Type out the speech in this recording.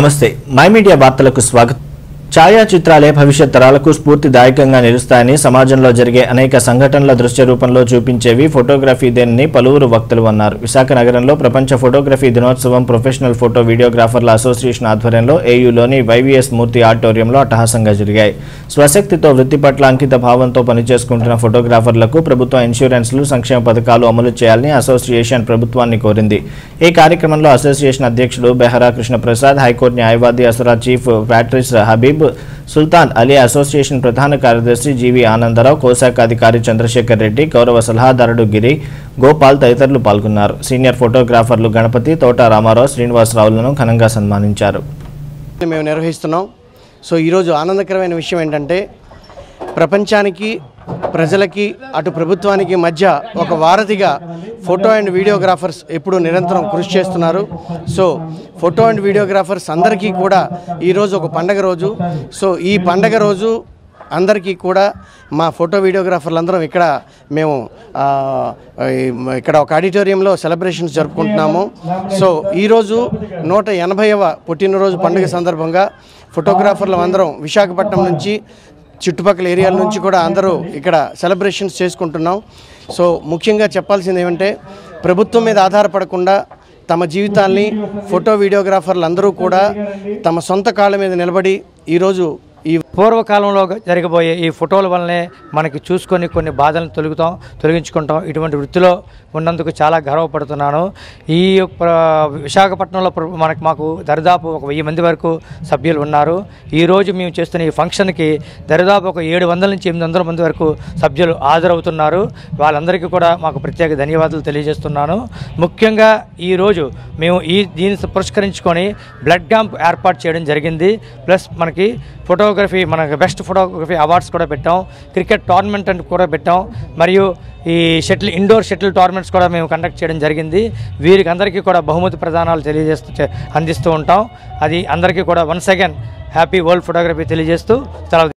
నమస్తే my media వార్తలకు స్వాగతం ఛాయాచిత్రాలే భవిష్యత్ తరాలకు స్ఫూర్తిదాయకంగా నిలుస్తాయని సమాజంలో జరిగే అనేక సంఘటనల దృశ్య రూపంలో చూపించేవి ఫోటోగ్రఫీ దేనని పలువురు వక్తలు అన్నారు విశాఖ నగరంలో ప్రపంచ ఫోటోగ్రఫీ దినోత్సవం ప్రొఫెషనల్ ఫోటో వీడియోగ్రాఫర్ల అసోసియేషన్ ఆధ్వర్యంలో ఏయూలోని వైవీఎస్ మూర్తి ఆడిటోరియంలో అట్టహాసంగా జరిగాయి స్వశక్తితో వృత్తి పట్ల అంకిత భావంతో పనిచేసుకుంటున్న ఫోటోగ్రాఫర్లకు ప్రభుత్వ ఇన్సూరెన్స్లు సంక్షేమ పథకాలు అమలు చేయాలని అసోసియేషన్ ప్రభుత్వాన్ని కోరింది ఈ కార్యక్రమంలో అసోసియేషన్ అధ్యక్షుడు బెహరా కృష్ణప్రసాద్ హైకోర్టు న్యాయవాది అసరా చీఫ్ ప్యాట్రిస్ హబీబ్ సుల్తాన్ అలీ అసోసియేషన్ ప్రధాన కార్యదర్శి జీవి ఆనందరావు కోశాఖ అధికారి చంద్రశేఖర్ రెడ్డి గౌరవ సలహాదారుడు గిరి గోపాల్ తదితరులు పాల్గొన్నారు సీనియర్ ఫోటోగ్రాఫర్లు గణపతి తోట రామారావు శ్రీనివాసరావులను ఘనంగా సన్మానించారు మేము నిర్వహిస్తున్నాం సో ఈరోజు ఆనందకరమైన విషయం ఏంటంటే ప్రపంచానికి ప్రజలకి అటు ప్రభుత్వానికి మధ్య ఒక వారధిగా ఫోటో అండ్ వీడియోగ్రాఫర్స్ ఎప్పుడు నిరంతరం కృషి చేస్తున్నారు సో ఫోటో అండ్ వీడియోగ్రాఫర్స్ అందరికీ కూడా ఈరోజు ఒక పండగ రోజు సో ఈ పండగ రోజు అందరికీ కూడా మా ఫోటో వీడియోగ్రాఫర్లు అందరం ఇక్కడ మేము ఆ, ఈ ఇక్కడ ఒక ఆడిటోరియంలో సెలబ్రేషన్స్ జరుపుకుంటున్నాము సో ఈరోజు నూట ఎనభైవ పుట్టినరోజు పండుగ సందర్భంగా ఫోటోగ్రాఫర్లు అందరం విశాఖపట్నం నుంచి చుట్టుపక్కల ఏరియాల నుంచి కూడా అందరూ ఇక్కడ సెలబ్రేషన్స్ చేసుకుంటున్నాం సో ముఖ్యంగా చెప్పాల్సింది ఏమంటే ప్రభుత్వం మీద ఆధారపడకుండా తమ జీవితాల్ని ఫోటో వీడియోగ్రాఫర్లు అందరూ కూడా తమ సొంత కాళ్ళ మీద నిలబడి ఈరోజు ఈ పూర్వకాలంలో జరగబోయే ఈ ఫోటోల వల్లనే మనకి చూసుకొని కొన్ని బాధలను తొలుగుతాం తొలగించుకుంటాం ఇటువంటి వృత్తిలో ఉన్నందుకు చాలా గర్వపడుతున్నాను ఈ ప్ర- విశాఖపట్నంలో ప్ర- మనకు మాకు దరిదాపు ఒక వెయ్యి మంది వరకు సభ్యులు ఉన్నారు ఈరోజు మేము చేస్తున్న ఈ ఫంక్షన్కి దరిదాపు ఒక ఏడు వందల నుంచి ఎనిమిది వందల మంది వరకు సభ్యులు హాజరవుతున్నారు వాళ్ళందరికీ కూడా మాకు ప్రత్యేక ధన్యవాదాలు తెలియజేస్తున్నాను ముఖ్యంగా ఈరోజు మేము ఈ దీన్ని పురస్కరించుకొని బ్లడ్ క్యాంప్ ఏర్పాటు చేయడం జరిగింది ప్లస్ మనకి ఫోటోగ్రఫీ మనకి బెస్ట్ ఫోటోగ్రఫీ అవార్డ్స్ కూడా పెట్టాం క్రికెట్ టోర్నమెంట్ అని కూడా పెట్టాం మరియు ఈ షటిల్ ఇండోర్ షటిల్ టోర్నమెంట్స్ కూడా మేము కండక్ట్ చేయడం జరిగింది వీరికి అందరికీ కూడా బహుమతి ప్రదానాలు తెలియజేస్తూ చే- అందిస్తూ ఉంటాం అది అందరికీ కూడా once again happy world photography తెలియజేస్తూ సెలవు